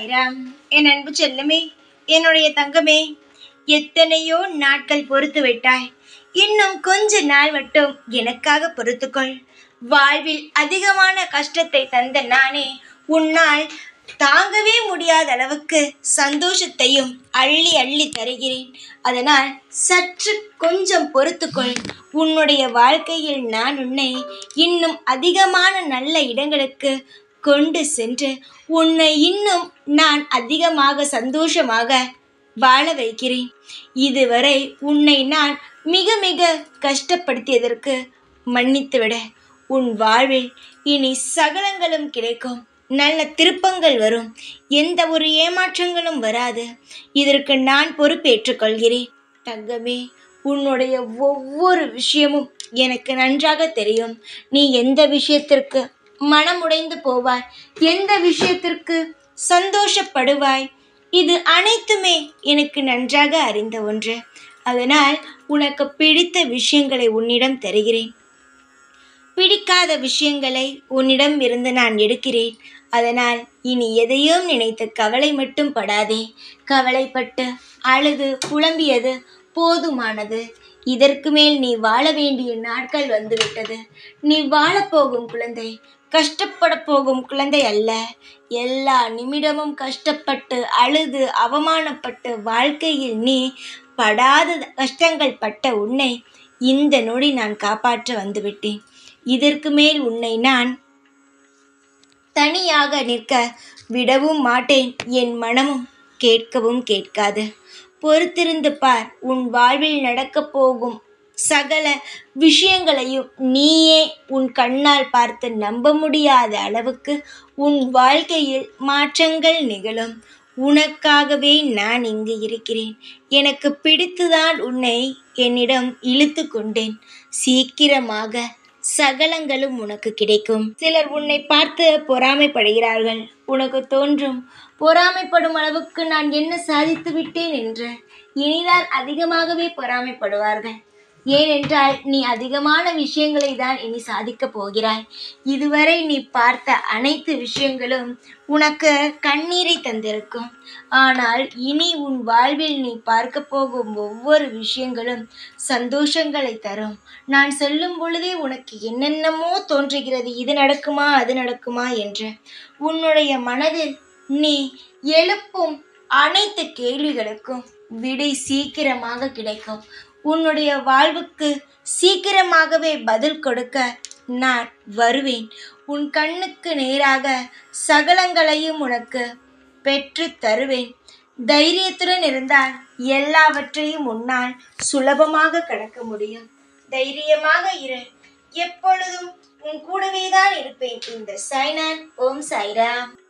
சாய்ராம் என் அன்பு செல்லமே என்னுடைய தங்கமே எத்தனையோ நாட்கள் பொறுத்து விட்டாய் இன்னும் கொஞ்ச நாள் மட்டும் எனக்காக பொறுத்துக்கொள் வாழ்வில் அதிகமான கஷ்டத்தை தந்த நானே உன்னால் தாங்கவே முடியாத அளவுக்கு சந்தோஷத்தையும் அள்ளி அள்ளி தருகிறேன் அதனால் சற்று கொஞ்சம் பொறுத்துக்கொள் உன்னுடைய வாழ்க்கையில் நான் உன்னை இன்னும் அதிகமான நல்ல இடங்களுக்கு கொண்டு சென்று உன்னை இன்னும் நான் அதிகமாக சந்தோஷமாக வாழ வைக்கிறேன் இதுவரை உன்னை நான் மிக மிக கஷ்டப்படுத்தியதற்கு மன்னித்துவிட உன் வாழ்வில் இனி சகலங்களும் கிடைக்கும் நல்ல திருப்பங்கள் வரும் எந்த ஒரு ஏமாற்றங்களும் வராது இதற்கு நான் பொறுப்பேற்றுக் கொள்கிறேன் தங்கமே உன்னுடைய ஒவ்வொரு விஷயமும் எனக்கு நன்றாக தெரியும் நீ எந்த விஷயத்திற்கு மனமுடைந்து போவாய் எந்த விஷயத்திற்கு சந்தோஷப்படுவாய் இது அனைத்துமே எனக்கு நன்றாக அறிந்த ஒன்று அதனால் உனக்கு பிடித்த விஷயங்களை உன்னிடம் தருகிறேன் பிடிக்காத விஷயங்களை உன்னிடம் இருந்து நான் எடுக்கிறேன் அதனால் இனி எதையும் நினைத்து கவலை மட்டும் படாதே கவலைப்பட்டு அழுது புலம்பியது போதுமானது இதற்கு மேல் நீ வாழ வேண்டிய நாட்கள் வந்துவிட்டது நீ வாழப்போகும் குழந்தை கஷ்டப்பட போகும் குழந்தை அல்ல எல்லா நிமிடமும் கஷ்டப்பட்டு அழுது அவமானப்பட்டு வாழ்க்கையில் நீ படாத கஷ்டங்கள் பட்ட உன்னை இந்த நொடி நான் காப்பாற்ற வந்துவிட்டேன் இதற்கு மேல் உன்னை நான் தனியாக நிற்க விடவும் மாட்டேன் என் மனமும் கேட்கவும் கேட்காது பொறுத்திருந்து பார் உன் வாழ்வில் நடக்கப் போகும் சகல விஷயங்களையும் நீயே உன் கண்ணால் பார்த்து நம்ப முடியாத அளவுக்கு உன் வாழ்க்கையில் மாற்றங்கள் நிகழும் உனக்காகவே நான் இங்கு இருக்கிறேன் எனக்கு பிடித்துதான் உன்னை என்னிடம் இழுத்து கொண்டேன் சீக்கிரமாக சகலங்களும் உனக்கு கிடைக்கும் சிலர் உன்னை பார்த்து பொறாமைப்படுகிறார்கள் உனக்கு தோன்றும் பொறாமைப்படும் அளவுக்கு நான் என்ன சாதித்து விட்டேன் என்று இனிதான் அதிகமாகவே பொறாமைப்படுவார்கள் ஏனென்றால் நீ அதிகமான விஷயங்களை தான் இனி சாதிக்கப் போகிறாய் இதுவரை நீ பார்த்த அனைத்து விஷயங்களும் உனக்கு கண்ணீரை தந்திருக்கும் ஆனால் இனி உன் வாழ்வில் நீ பார்க்க போகும் ஒவ்வொரு விஷயங்களும் சந்தோஷங்களை தரும் நான் சொல்லும் பொழுதே உனக்கு என்னென்னமோ தோன்றுகிறது இது நடக்குமா அது நடக்குமா என்று உன்னுடைய மனதில் நீ எழுப்பும் அனைத்து கேள்விகளுக்கும் விடை சீக்கிரமாக கிடைக்கும் உன்னுடைய வாழ்வுக்கு சீக்கிரமாகவே பதில் கொடுக்க நான் வருவேன் உன் கண்ணுக்கு நேராக சகலங்களையும் உனக்கு பெற்று தருவேன் தைரியத்துடன் இருந்தால் எல்லாவற்றையும் உன்னால் சுலபமாக கடக்க முடியும் தைரியமாக இரு எப்பொழுதும் உன் கூடவே தான் இருப்பேன் இந்த சைனான் ஓம் சாய்ராம்